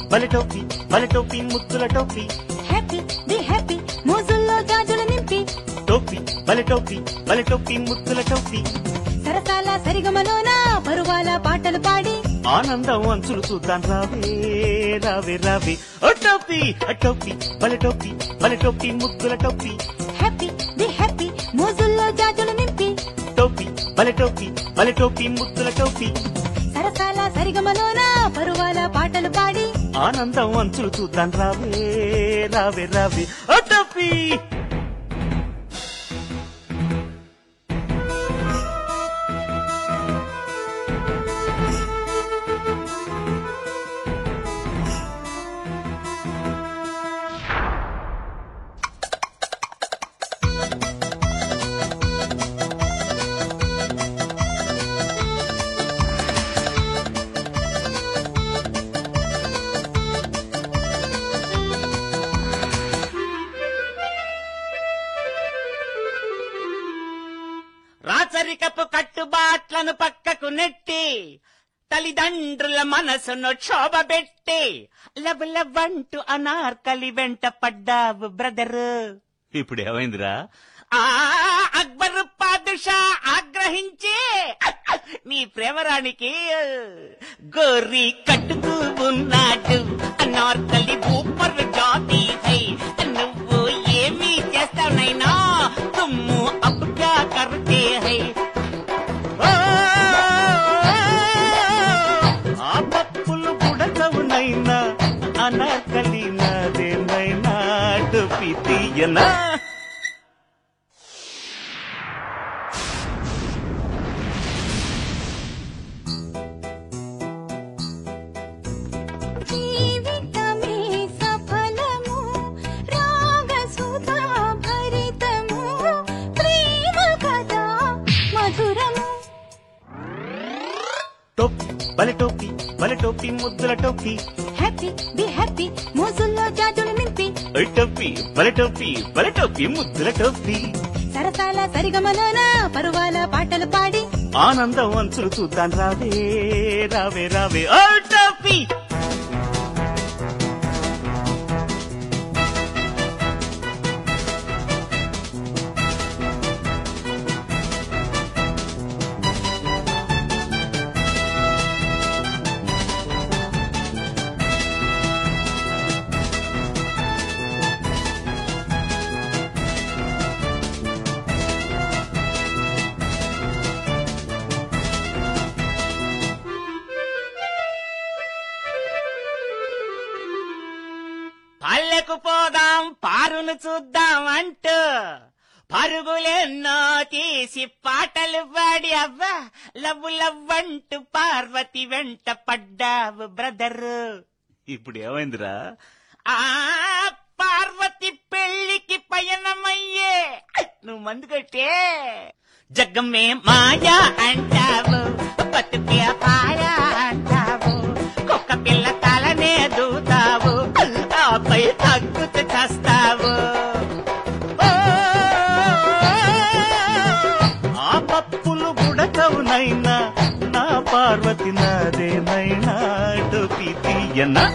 బలి టోపీ బలి టోపీ ముద్దుల టోపీ హ్యాపీ బి హ్యాపీ మోజుల్లో గాజులు నింపి టోపీ బలి టోపీ బలి టోపీ ముద్దుల టోపీ సరసాల సరిగమలోన పరువాల పాటలు పాడి ఆనందం అంచులు చూద్దాం రావే రావే రావే ఓ టోపీ ఆ టోపీ బలి టోపీ బలి టోపీ ముద్దుల టోపీ హ్యాపీ బి హ్యాపీ మోజుల్లో గాజులు నింపి టోపీ బలి టోపీ బలి టోపీ ముద్దుల టోపీ సరసాల సరిగమలోన పరువాల పాటలు పాడి ఆనందం అంచులు చూద్దాం రావే రావే రావే ఓ టోపీ రాచరికపు కట్టుబాట్లను పక్కకు నెట్టి తల్లిదండ్రుల మనసును క్షోభబెట్టి లవ్ లవ్ అంటూ అనార్కలి వెంట పడ్డావు బ్రదరు ఇప్పుడు ఏమైందిరా ఆ అక్బర్ పాదుషా ఆగ్రహించి నీ ప్రేమరానికి గోరి కట్టుతూ ఉన్నాడు అనార్కలి ఊపర్ జాతి హై నువ్వు ఏమి చేస్తావునైనా తుమ్ము అబ్ క్యా కర్తే హై ఆ, ఆ పప్పులు బుడకవునైనా అనార్కలి నాదేనైనా టోపీ తీయనా జీవితమే సఫలము రాగసుధా భరితము ప్రేమ కథ మధురము టోపీ బలి టోపీ బలి టోపీ ముద్దుల టోపీ హ్యాపీ బి హ్యాపీ మోజుల్లో జాజులు నింపి ఓయ్ టోపీ బలి టోపీ బలి టోపీ ముద్దుల టోపీ సరసాల సరిగమలోన పరువాల పాటలు పాడి ఆనందం అంచులు చూద్దాం రావే రావే రావే ఓ టోపీ పల్లెకు పోదాం పారును చూద్దాం అంటూ పరుగులెన్నో తీసి పాటలు పాడి అవ్వా లవ్వు లవ్వంటూ పార్వతి వెంట పడ్డావు బ్రదరు ఇప్పుడు ఏమైందిరా ఆ పార్వతి పెళ్లికి పయనమయ్యే నువ్వు మందు కొట్టే జగ్గమ్మే మాయా అంటావు బతుకే పాయా అంటావు కుక్క పిల్ల తలనే దూతావు ఆపై తగ్గుతూ చస్తావు ఓ, ఆ పప్పులు బుడకవునైనా నా పార్వతి నాదేనైనా టోపీ తీయనా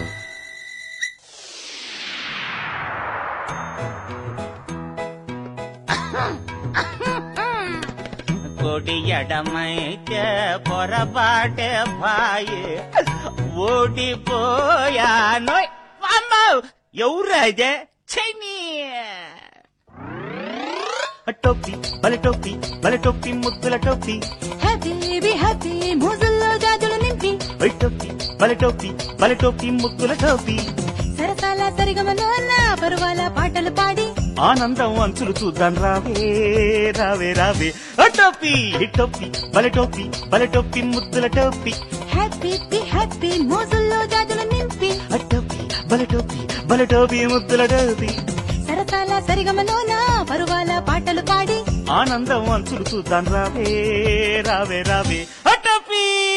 కొడి ఎడమైతే పొరపాటే బాయే ఓడిపోయాను అమ్మో ఎవరదే చెని టోపీ బలి టోపీ బలి టోపీ ముద్దుల టోపీ హ్యాపీ బి హ్యాపీ మోజుల్లో గాజులు నింపి ఓయ్ టోపీ బలి టోపీ బలి టోపీ ముద్దుల టోపీ సరసాల సరిగమలోన పరువాల పాటలు పాడి ఆనందం అంచులు చూద్దాం రావే రావే రావే ఓ టోపీ టోపీ బలి టోపీ బలి టోపీ ముద్దుల టోపీ హ్యాపీ బి హ్యాపీ మోజుల్లో గాజులు నింపి ఆ టోపీ బలి టోపీ బలి టోపీ ముద్దుల టోపీ సరసాల సరిగమలోన పరువాల పాటలు పాడి ఆనందం అంచులు చూద్దాం రావే రావే రావే ఓ టోపీ